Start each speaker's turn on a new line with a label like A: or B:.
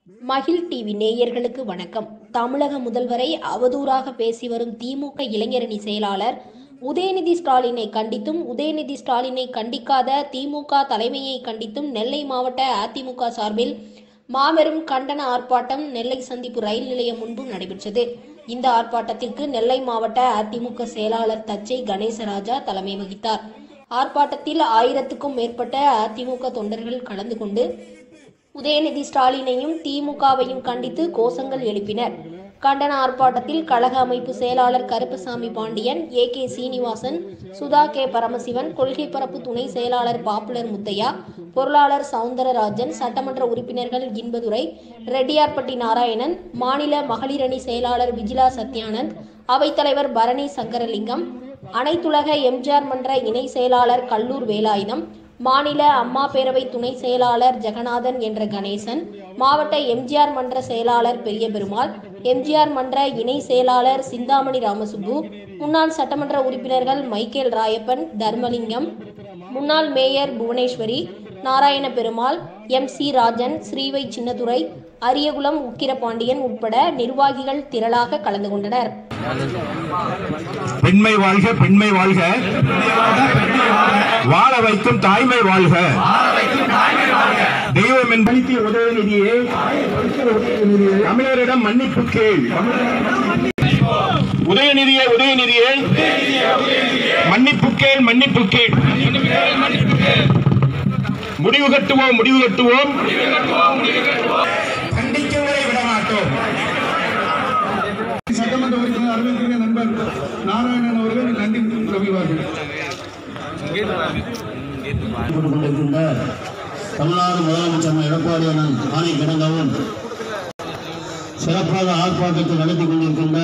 A: மகிழ் டிவி நேயர்களுக்கு வணக்கம் தமிழக முதல்வரை அவதூறாக பேசி வரும் திமுக இளைஞரணி செயலாளர் உதயநிதி ஸ்டாலினை கண்டித்தும் உதயநிதி ஸ்டாலினை கண்டிக்காத திமுக தலைமையை கண்டித்தும் நெல்லை மாவட்ட அதிமுக சார்பில் மாபெரும் கண்டன ஆர்ப்பாட்டம் நெல்லை சந்திப்பு ரயில் நிலையம் முன்பு நடைபெற்றது இந்த ஆர்ப்பாட்டத்திற்கு நெல்லை மாவட்ட அதிமுக செயலாளர் தச்சை கணேசராஜா தலைமை வகித்தார் ஆர்ப்பாட்டத்தில் ஆயிரத்துக்கும் மேற்பட்ட அதிமுக தொண்டர்கள் கலந்து கொண்டு உதயநிதி ஸ்டாலினையும் திமுகவையும் கண்டித்து கோஷங்கள் எழுப்பினர் கண்டன ஆர்ப்பாட்டத்தில் கழக அமைப்பு செயலாளர் Karuppasamy Pandian A K Srinivasan Sudha K Paramasivan கொள்கை பரப்பு துணை செயலாளர் பாப்புலர் முத்தையா பொருளாளர் சவுந்தரராஜன் சட்டமன்ற உறுப்பினர்கள் இன்பதுரை ரெட்டியார்பட்டி நாராயணன் மாநில மகளிரணி செயலாளர் விஜிலா சத்யானந்த் அவைத்தலைவர் பரணி சங்கரலிங்கம் அனைத்துலக எம்ஜிஆர் மன்ற இணை செயலாளர் கல்லூர் வேலாயுதம் மாநில அம்மா பேரவை துணை செயலாளர் ஜெகநாதன் என்ற கணேசன் மாவட்ட எம்ஜிஆர் மன்ற செயலாளர் பெரிய பெருமாள் எம்ஜிஆர் மன்ற இணை செயலாளர் சிந்தாமணி ராமசுப்பு முன்னாள் சட்டமன்ற உறுப்பினர்கள் மைக்கேல் ராயப்பன் தர்மலிங்கம் முன்னாள் mayor Bhuvaneswari Narayana Perumal M C Rajan Srivai Chinnadurai Ariyakulam Ukkirapandian உட்பட நிர்வாகிகள் திரளாக கலந்து கொண்டனர்
B: பெண்மை வாழ்க பெண்மை வாழ்க வாழ வைக்கும் தாய்மை வாழ்க தெய்வம் என்பனித்து உதயநிதியே தமிழரிடம் மன்னிப்பு கேள் உதயநிதியே உதயநிதியே மன்னிப்பு கேள் மன்னிப்பு கேள் முடிவு கட்டுவோம் முடிவு கட்டுவோம் கண்டிக்கவரை விட மாட்டோம்
C: சட்டமன்ற உறுப்பினர் அருமைக்குரிய நண்பர் நாராயணன் அவர்கள் நன்றி தெரிவிவார்கள்
D: போட்டுக் கொண்டிருக்கின்ற தமிழ்நாடு முதலமைச்சர் எடப்பாடி அண்ணன் ஆணை கிடங்கவும் சிறப்பாக ஆர்ப்பாட்டத்தை நடத்தி கொண்டிருக்கின்ற